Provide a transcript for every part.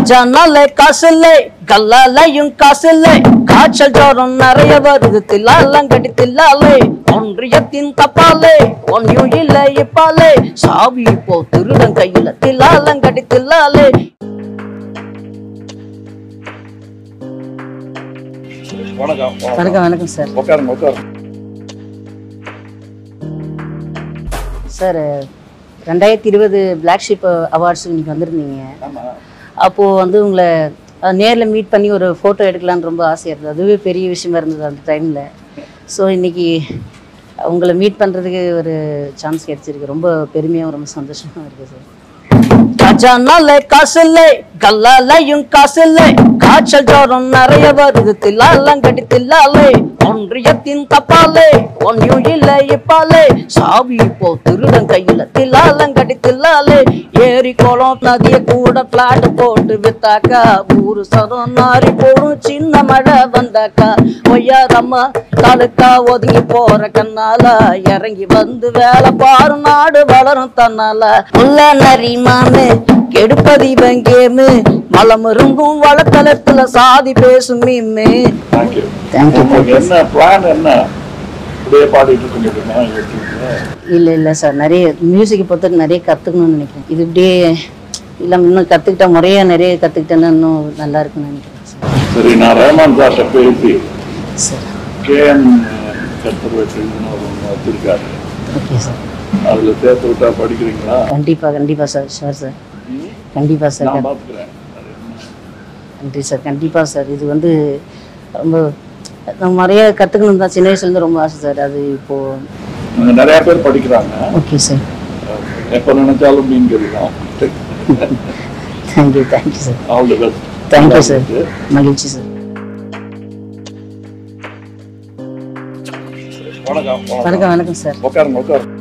கஜானால காசு இல்லை கல்லாலையும் காசு இல்லை காய்ச்சல் ஜோரம் நிறைய வருது தில்லாலங்கடி தில்லாலே ஒன்றியத்தின் தப்பாலே ஒன்னும் இல்லை இப்பாலே சாவி இப்போ திருடன் கையில தில்லாலங்கடி தில்லாலே வணக்கம் வணக்கம் வணக்கம் சார் உட்காருங்க உட்காருங்க சார் ரெண்டாயிரத்தி இருபது பிளாக் ஷிப் அவார்ட்ஸ் இன்னைக்கு வந்திருந்தீங்க ஆமா அப்போது வந்து உங்களை நேரில் மீட் பண்ணி ஒரு ஃபோட்டோ எடுக்கலான்னு ரொம்ப ஆசையாக இருந்தது அதுவே பெரிய விஷயமா இருந்தது அந்த டைமில் ஸோ இன்னைக்கு உங்களை மீட் பண்ணுறதுக்கு ஒரு சான்ஸ் கிடைச்சிருக்கு ரொம்ப பெருமையாகவும் ரொம்ப சந்தோஷமாக இருக்குது சார் கஜானால காசு இல்லை கல்லாலையும் காசு இல்லை காய்ச்சல் ஜோரம் நிறைய வருது தில்லாலங்கடி தில்லாலே ஒன்றியத்தின் தப்பாலே ஒன்னும் இல்லை இப்பாலே சாவி இப்போ திருடன் கையில தில்லாலங்கடி தில்லாலே ஏரி குளம் நதிய கூட பிளாட் போட்டு வித்தாக்கா ஊரு சரம் நாரி போடும் சின்ன மழை வந்தாக்கா ஒய்யாரம்மா தலுக்கா ஒதுங்கி போற கண்ணால இறங்கி வந்து வேலை பாரு நாடு வளரும் தன்னால உள்ள நரிமானு கெடுப்பது இவன் கேமு மலமருங்கும் வளத்தளத்துல சாதி பேசும் மீமே தேங்க்யூ Thank you. உங்களுக்கு என்ன பிளான் என்ன இப்படியே பாடிட்டு இருக்கீங்க அப்படின்னா யூடியூப்ல இல்ல இல்ல சார் நிறைய மியூசிக்கை பொறுத்தவரைக்கும் நிறைய கத்துக்கணும்னு நினைக்கிறேன் இது இப்படியே இல்ல இன்னும் கத்துக்கிட்டா முறையா நிறைய கத்துக்கிட்டேன்னா இன்னும் நல்லா இருக்கும்னு நினைக்கிறேன் சார் சரி நான் ரஹ்மான் சார்ட்ட பேசி சார் கேஎம் கற்பூரவேற்றின்னு ஒரு ஒன்று வச்சிருக்காரு ஓகே சார் அதுல சேர்த்து விட்டா படிக்கிறீங்களா கண்டிப்பா கண்டிப்பா சார் ஷோர் சார் கண்டிப்பா சார் நான் பாத்துக்கிறேன் அது என்ன? நன்றி சார் கண்டிப்பாக சார் இது வந்து ரொம்ப நம்ம நிறைய கற்றுக்கணும் தான் சின்ன வயசுலேருந்து ரொம்ப ஆசை சார் அது இப்போது அங்க நிறைய பேர் படிக்கிறாங்க ஓகே சார் எப்ப நினைச்சாலும் மீன் கறி தான் thank you thank you sir all the best thank you sir மகிழ்ச்சி சார் வணக்கம் வணக்கம் வணக்கம் வணக்கம் சார் உட்காருங்க உட்காருங்க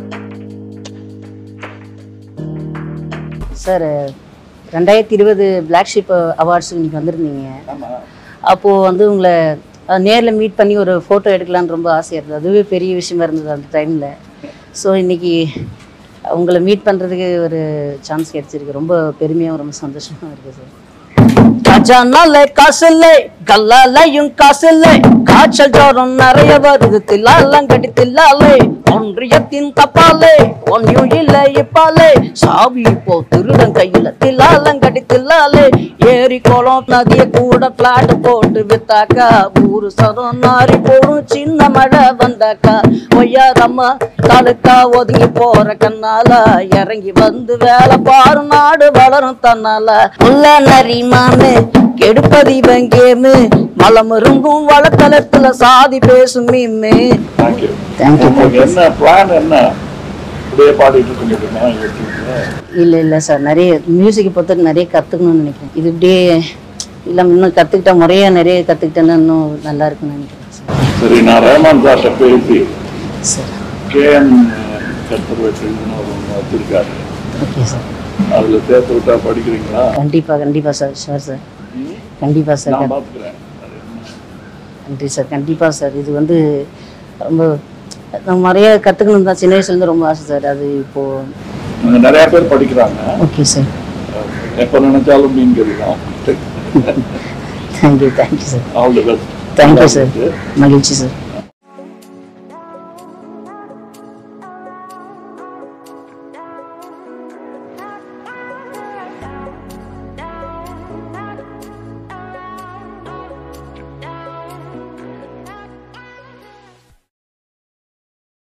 சார் ரெண்டாயிரத்தி இருபது பிளாக் ஷிப் அவார்ட்ஸ் இன்னைக்கு வந்திருந்தீங்க ஆமா அப்போது வந்து உங்களை நேரில் மீட் பண்ணி ஒரு ஃபோட்டோ எடுக்கலான்னு ரொம்ப ஆசையாக இருந்தது அதுவே பெரிய விஷயமா இருந்தது அந்த டைமில் ஸோ இன்னைக்கு உங்களை மீட் பண்ணுறதுக்கு ஒரு சான்ஸ் கிடைச்சிருக்கு ரொம்ப பெருமையாகவும் ரொம்ப சந்தோஷமாக இருக்குது சார் கஜானால காசு இல்லை கல்லாலையும் காசு இல்லை காய்ச்சல் ஜோரம் நிறைய வருது தில்லாலங்கடி தில்லாலே ஒன்றியத்தின் தப்பாலே ஒன்னும் இல்லை இப்பாலே சாவி இப்போ திருடன் கையில தில்லாலங்கடி தில்லாலே ஏரி குளம் நதிய கூட பிளாட் போட்டு வித்தாக்கா ஊரு சரம் நாரி போடும் சின்ன மழை வந்தாக்கா ஒய்யாரம்மா தலுக்கா ஒதுங்கி போற கண்ணால இறங்கி வந்து வேலை பாரு நாடு வளரும் தன்னால உள்ள நரிமானு கெடுப்பது இவன் கேமு மலமருங்கும் வளத்தளத்துல சாதி பேசும் மீமே தேங்க்யூ Thank you. உங்களுக்கு என்ன பிளான் என்ன இப்படியே பாடிட்டு இருக்கீங்க அப்படின்னா யூடியூப்ல இல்ல இல்ல சார் நிறைய மியூசிக்கை பொறுத்தவரைக்கும் நிறைய கத்துக்கணும்னு நினைக்கிறேன் இது இப்படியே இல்ல இன்னும் கத்துக்கிட்டா முறையா நிறைய கத்துக்கிட்டேன்னா இன்னும் நல்லா இருக்கும்னு நினைக்கிறேன் சார் சரி நான் ரஹ்மான் சார்ட்ட பேசி சார் கேஎம் கற்பூரவேற்றின்னு ஒரு ஒன்று வச்சிருக்காரு ஓகே சார் அதுல சேர்த்து விட்டா படிக்கிறீங்களா கண்டிப்பா கண்டிப்பா சார் ஷோர் சார் கண்டிப்பா சார் நான் பாத்துக்கிறேன் அது என்ன? நன்றி சார் கண்டிப்பா சார் இது வந்து ரொம்ப நம்ம நிறைய கத்துக்கணும் தான் சின்ன வயசுலேருந்து ரொம்ப ஆசை சார் அது இப்போ அங்க நிறைய பேர் படிக்கிறாங்க ஓகே சார் எப்ப நினைச்சாலும் மீன் கறி தான் thank you thank you sir all the best thank you sir மகிழ்ச்சி சார்